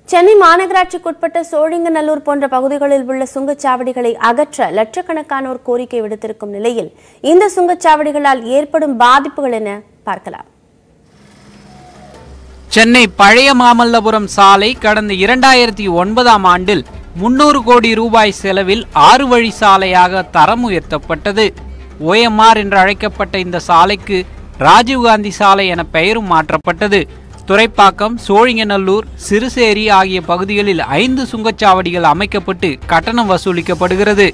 சென்னை மாநகராட்சிக்குட்பட்ட சோழிங்கநல்லூர் போன்ற பகுதிகளில் உள்ள சுங்கச்சாவடிகளை அகற்ற லட்சக்கணக்கானோர் கோரிக்கை விடுத்திருக்கும் நிலையில் இந்த சுங்கச்சாவடிகளால் ஏற்படும் பாதிப்புகள் என பார்க்கலாம் சென்னை பழைய மாமல்லபுரம் சாலை கடந்த இரண்டாயிரத்தி ஒன்பதாம் ஆண்டில் முன்னூறு கோடி ரூபாய் செலவில் ஆறு வழி சாலையாக தரம் உயர்த்தப்பட்டது ஓஎம்ஆர் என்று அழைக்கப்பட்ட இந்த சாலைக்கு ராஜீவ்காந்தி சாலை என பெயரும் மாற்றப்பட்டது துரைப்பாக்கம் சோழிங்கநல்லூர் சிறுசேரி ஆகிய பகுதிகளில் ஐந்து சுங்கச்சாவடிகள் அமைக்கப்பட்டு கட்டணம் வசூலிக்கப்படுகிறது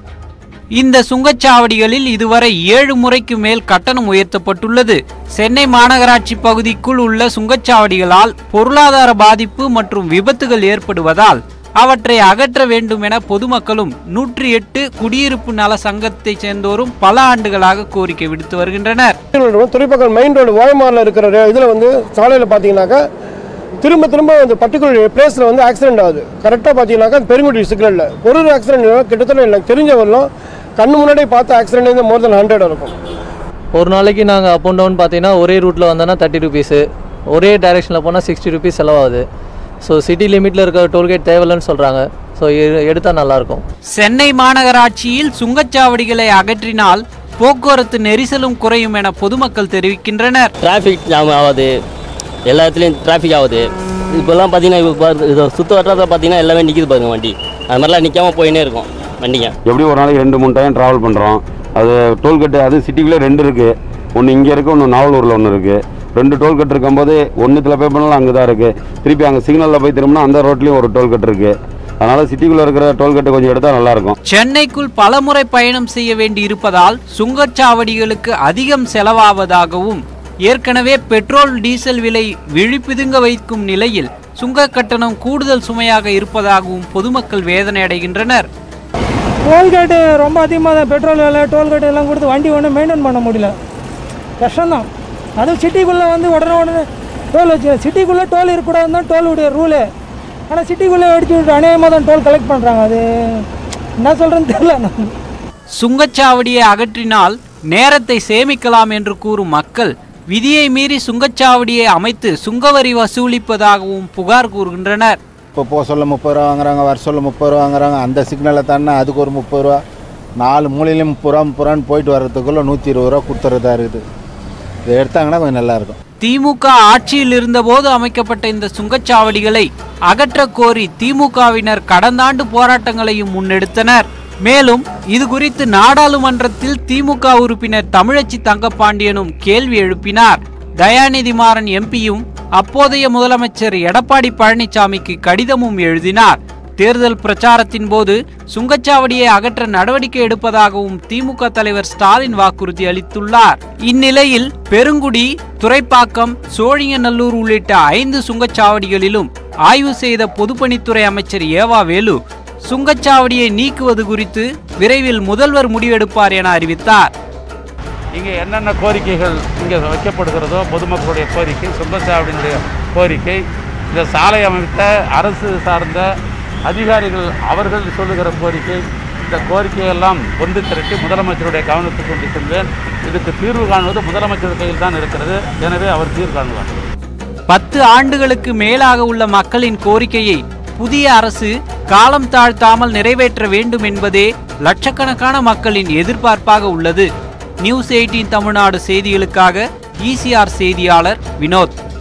இந்த சுங்கச்சாவடிகளில் இதுவரை ஏழு முறைக்கு மேல் கட்டணம் உயர்த்தப்பட்டுள்ளது சென்னை மாநகராட்சி பகுதிக்குள் உள்ள சுங்கச்சாவடிகளால் பொருளாதார பாதிப்பு மற்றும் விபத்துகள் ஏற்படுவதால் அவற்றை அகற்ற வேண்டும் என பொதுமக்களும் நூற்றி எட்டு குடியிருப்பு நல சங்கத்தைச் சேர்ந்தோரும் பல ஆண்டுகளாக கோரிக்கை விடுத்து வருகின்றனர் துறைப்பக்கம் மெயின் ரோடு ஓயமாரில் இருக்கிற இதில் வந்து சாலையில் பார்த்தீங்கன்னாக்கா திரும்ப திரும்ப அந்த பர்டிகுலர் பிளேஸில் வந்து ஆக்சிடென்ட் ஆகுது கரெக்டாக பார்த்தீங்கன்னாக்கா பெருங்குடி சிக்னலில் ஒரு ஒரு ஆக்சிடென்ட் கிட்டத்தட்ட எனக்கு தெரிஞ்ச வரலும் கண்ணு முன்னாடி பார்த்த ஆக்சிடென்ட் வந்து மோர் தென் ஹண்ட்ரட் இருக்கும் ஒரு நாளைக்கு நாங்கள் அப் அண்ட் டவுன் பார்த்தீங்கன்னா ஒரே ரூட்டில் வந்தோன்னா தேர்ட்டி ருபீஸு ஒரே டைரெக்ஷனில் போனால் சிக்ஸ்டி ருபீஸ் செலவாகுது ஸோ சிட்டி லிமிட்டில் இருக்க டோல்கேட் தேவையில்லைன்னு சொல்கிறாங்க ஸோ எடுத்தால் நல்லாயிருக்கும் சென்னை மாநகராட்சியில் சுங்கச்சாவடிகளை அகற்றினால் போக்குவரத்து நெரிசலும் குறையும் என பொதுமக்கள் தெரிவிக்கின்றனர் டிராஃபிக் ஜாம் ஆகுது எல்லா இடத்துலையும் டிராஃபிக் ஆகுது இப்போல்லாம் பார்த்தீங்கன்னா இப்போ பாரு- இது சுற்று வட்டாரத்தில் பார்த்தீங்கன்னா எல்லாமே நிற்கிது பாருங்க வண்டி அது மாதிரிலாம் நிற்காம போயினே இருக்கும் வண்டிங்க எப்படி ஒரு நாளைக்கு ரெண்டு மூணு டைம் ட்ராவல் பண்ணுறோம் அது டோல்கேட்டு அது சிட்டிக்குள்ளே ரெண்டு இருக்குது ஒன்று இங்கே இருக்குது ஒன்று நாவலூரில் ஒன்று இருக்குது ரெண்டு டோல்கேட் இருக்கும்போது ஒன்றுத்தில் பே பண்ணாலும் அங்கே தான் இருக்குது திருப்பி அங்கே சிக்னலில் போய் திரும்பினா அந்த ரோட்லேயும் ஒரு டோல்கேட் இருக்குது அதனால் சிட்டிக்குள்ளே இருக்கிற டோல்கேட்டு கொஞ்சம் எடுத்தால் நல்லாயிருக்கும் சென்னைக்குள் பலமுறை பயணம் செய்ய வேண்டி இருப்பதால் சுங்கச்சாவடிகளுக்கு அதிகம் செலவாவதாகவும் ஏற்கனவே பெட்ரோல் டீசல் விலை விழிப்பிதுங்க வைக்கும் நிலையில் சுங்க கட்டணம் கூடுதல் சுமையாக இருப்பதாகவும் பொதுமக்கள் வேதனை அடைகின்றனர் டோல்கேட்டு ரொம்ப அதிகமாக தான் பெட்ரோல் விலை டோல்கேட் எல்லாம் கொடுத்து வண்டி ஒன்றும் மெயின்டைன் பண்ண முடியல கஷ்டம்தான் அதுவும் சிட்டிக்குள்ளே வந்து உடனே உடனே டோல் வச்சு சிட்டிக்குள்ளே டோல் இருக்கக்கூடாதுன்னு தான் டோலுடைய ரூலு ஆனால் சிட்டிக்குள்ளே அடிச்சு விட்டு அநேகமாக தான் டோல் கலெக்ட் பண்ணுறாங்க அது என்ன சொல்கிறேன்னு தெரியல நான் சுங்கச்சாவடியை அகற்றினால் நேரத்தை சேமிக்கலாம் என்று கூறும் மக்கள் விதியை மீறி சுங்கச்சாவடியை அமைத்து சுங்கவரி வசூலிப்பதாகவும் புகார் கூறுகின்றனர் இப்போ போக சொல்ல முப்பது ரூபா வாங்குறாங்க வர சொல்ல முப்பது ரூபா வாங்குறாங்க அந்த சிக்னலை தானே அதுக்கு ஒரு முப்பது ரூபா நாலு மூலையிலையும் முப்பது ரூபா முப்பது ரூபான்னு போயிட்டு வர்றதுக்குள்ளே நூற்றி இருபது ரூபா கொடுத்துறதா இருக்குது இதை எடுத்தாங்கன்னா கொஞ்சம் நல்லாயிருக்கும் திமுக ஆட்சியில் இருந்தபோது அமைக்கப்பட்ட இந்த சுங்கச்சாவடிகளை அகற்ற கோரி திமுகவினர் கடந்த ஆண்டு போராட்டங்களையும் முன்னெடுத்தனர் மேலும் இது குறித்து நாடாளுமன்றத்தில் திமுக உறுப்பினர் தமிழச்சி தங்கப்பாண்டியனும் கேள்வி எழுப்பினார் தயாநிதி மாறன் எம்பியும் அப்போதைய முதலமைச்சர் எடப்பாடி பழனிசாமிக்கு கடிதமும் எழுதினார் தேர்தல் பிரச்சாரத்தின் போது சுங்கச்சாவடியை அகற்ற நடவடிக்கை எடுப்பதாகவும் திமுக தலைவர் ஸ்டாலின் வாக்குறுதி அளித்துள்ளார் இந்நிலையில் பெருங்குடி துரைப்பாக்கம் சோழிங்கநல்லூர் உள்ளிட்ட ஐந்து சுங்கச்சாவடிகளிலும் ஆய்வு செய்த பொதுப்பணித்துறை அமைச்சர் ஏவா வேலு சுங்கச்சாவடியை நீக்குவது குறித்து விரைவில் முதல்வர் முடிவெடுப்பார் என அறிவித்தார் இங்கே என்னென்ன கோரிக்கைகள் இங்கே வைக்கப்படுகிறதோ பொதுமக்களுடைய கோரிக்கை சுங்கச்சாவடியினுடைய கோரிக்கை இந்த சாலை அமைத்த அரசு சார்ந்த அதிகாரிகள் அவர்கள் சொல்லுகிற கோரிக்கை இந்த கோரிக்கையெல்லாம் ஒன்று திரட்டி முதலமைச்சருடைய கவனத்துக்கு கொண்டு செல்வேன் இதுக்கு தீர்வு காணுவது முதலமைச்சர் கையில் தான் இருக்கிறது எனவே அவர் தீர்வு காணுவார் பத்து ஆண்டுகளுக்கு மேலாக உள்ள மக்களின் கோரிக்கையை புதிய அரசு காலம் தாழ்த்தாமல் நிறைவேற்ற வேண்டும் என்பதே லட்சக்கணக்கான மக்களின் எதிர்பார்ப்பாக உள்ளது நியூஸ் எயிட்டீன் தமிழ்நாடு செய்திகளுக்காக ஈசிஆர் செய்தியாளர் வினோத்